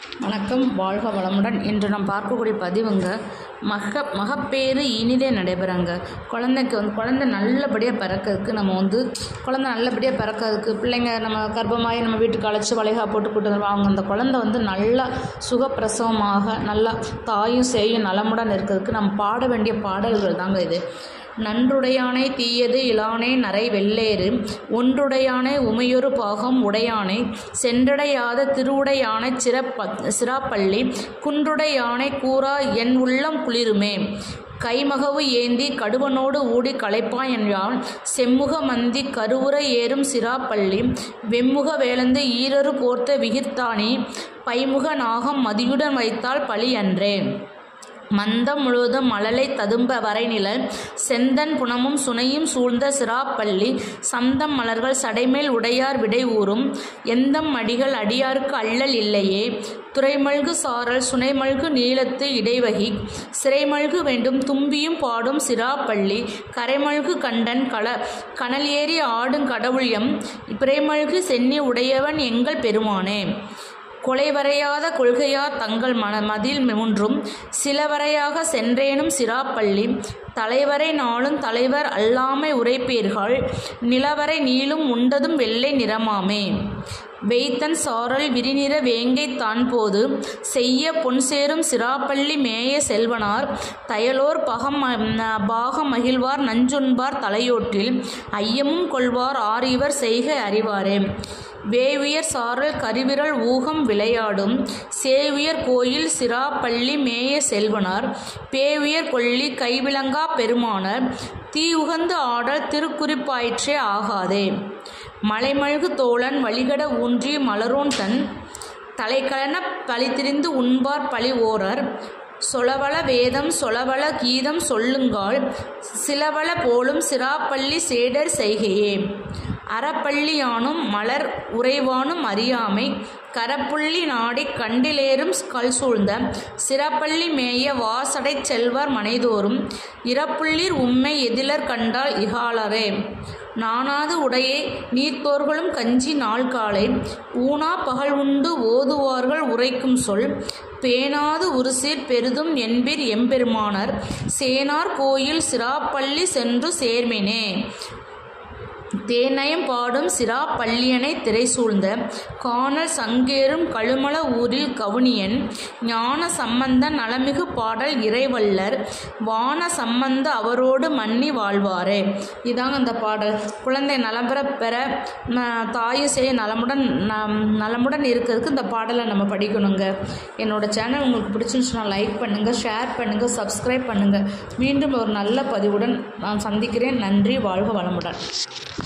வணக்கம் வாழ்க வளமுடன் இன்று நாம் பார்க்கக்கூடிய பதிவுங்க மக மகப்பேறு இனிதே நடைபெறங்க குழந்தைக்கு வந்து குழந்தை நல்லபடியாக பிறக்கிறதுக்கு நம்ம வந்து குழந்தை நல்லபடியாக பிறக்கிறதுக்கு பிள்ளைங்க நம்ம கர்ப்பமாகி நம்ம வீட்டுக்கு அழைச்சி வளைகா போட்டு கூட்டு வருவோம் அவங்க அந்த குழந்தை வந்து நல்லா சுகப்பிரசவமாக நல்லா தாயும் சேயும் நலமுடன் இருக்கிறதுக்கு நம்ம பாட வேண்டிய பாடல்கள் தாங்க இது நன்றுடையானை தீயது இலானை நரை வெள்ளேறு ஒன்றுடையானை உமையொரு பாகம் உடையானை சென்றடையாத திருவுடையானை சிறப்ப சிராப்பள்ளி குன்றுடையானை கூறா என் உள்ளம் குளிருமே கைமகவு ஏந்தி கடுவனோடு ஊடி களைப்பான் என்றான் செம்முக மந்தி கருவுற ஏறும் சிராப்பள்ளி வெம்முக வேலந்து ஈரரு போர்த்த விகிர்த்தானி பைமுக நாகம் மதியுடன் வைத்தால் பழி அன்றே மந்தம் முழுவதும் மழலை ததும்ப வரைநிழல் செந்தன் புனமும் சுனையும் சூழ்ந்த சிராப்பள்ளி சந்தம் மலர்கள் சடைமேல் உடையார் விடை ஊறும் எந்தம் மடிகள் அடியாருக்கு அள்ளல் இல்லையே துறைமல்கு சாரல் சுனைமல்கு நீளத்து இடைவகி சிறைமல்கு வேண்டும் தும்பியும் பாடும் சிராப்பள்ளி கரைமல்கு கண்டன் கள கனல் ஏறி ஆடும் கடவுள் எம் பிறைமல்கு சென்னி உடையவன் எங்கள் பெருமானே கொலைவரையாத கொள்கையார் தங்கள் மன மதில் மூன்றும் சிலவரையாக சென்றேனும் சிராப்பள்ளி தலைவரை நாளும் தலைவர் அல்லாமை உரைப்பீர்கள் நிலவரை நீளும் உண்டதும் வெள்ளை நிறமாமே வெய்த்தன் சாரல் விரிநிற வேங்கை தான் போது செய்ய பொன் சேரும் சிராப்பள்ளி மேய செல்வனார் தயலோர் பகம் பாகம் மகிழ்வார் நஞ்சுண்பார் தலையோட்டில் ஐயமும் கொள்வார் ஆறிவர் செய்க அறிவாரே வேவியர் சாரல் கருவிரல் ஊகம் விளையாடும் சேவியர் கோயில் சிராப்பள்ளி மேய செல்வனார் பேவியர் கொள்ளி கைவிளங்கா பெருமானர் தீ உகந்து ஆடல் திருக்குறிப்பாயிற்றே ஆகாதே மலைமழ்கு தோழன் வழிகட ஊன்றி மலரோன் தன் தலைக்கலன பழித்திரிந்து உண்பார் பழி ஓரர் சொலவள வேதம் சொலவள கீதம் சொல்லுங்கால் சிலவள போலும் சிராப்பள்ளி சேடர் செய்கையே அறப்பள்ளியானும் மலர் உறைவானும் அறியாமை கரப்புள்ளி நாடி கண்டிலேறும் கல் சூழ்ந்த சிறப்பள்ளி மேய வாசடை செல்வர் மனைதோறும் இறப்புள்ளிர் உம்மை எதிலர் கண்டால் இகாலரே நானாது உடையே நீர்த்தோர்களும் கஞ்சி நாள் காலை ஊனா பகல் உண்டு ஓதுவார்கள் உரைக்கும் சொல் பேனாது உருசீர் பெரிதும் என்பிர் எம்பெருமானர் சேனார் கோயில் சிராப்பள்ளி சென்று சேர்மினே தேனயம் பாடும் சிரா பள்ளியனை திரை சூழ்ந்த காணல் சங்கேறும் கழுமல ஊரில் கவுனியன் ஞான சம்பந்த நலமிகு பாடல் இறைவல்லர் வான சம்பந்த அவரோடு மன்னி வாழ்வாரே இதாங்க அந்த பாடல் குழந்தை நலம் பெற பெற தாயும் செய்ய நலமுடன் நலமுடன் இருக்கிறதுக்கு இந்த பாடலை நம்ம படிக்கணுங்க என்னோட சேனல் உங்களுக்கு பிடிச்சிருந்துச்சுன்னா லைக் பண்ணுங்கள் ஷேர் பண்ணுங்கள் சப்ஸ்கிரைப் பண்ணுங்கள் மீண்டும் ஒரு நல்ல பதிவுடன் நான் சந்திக்கிறேன் நன்றி வாழ்க வளமுடன்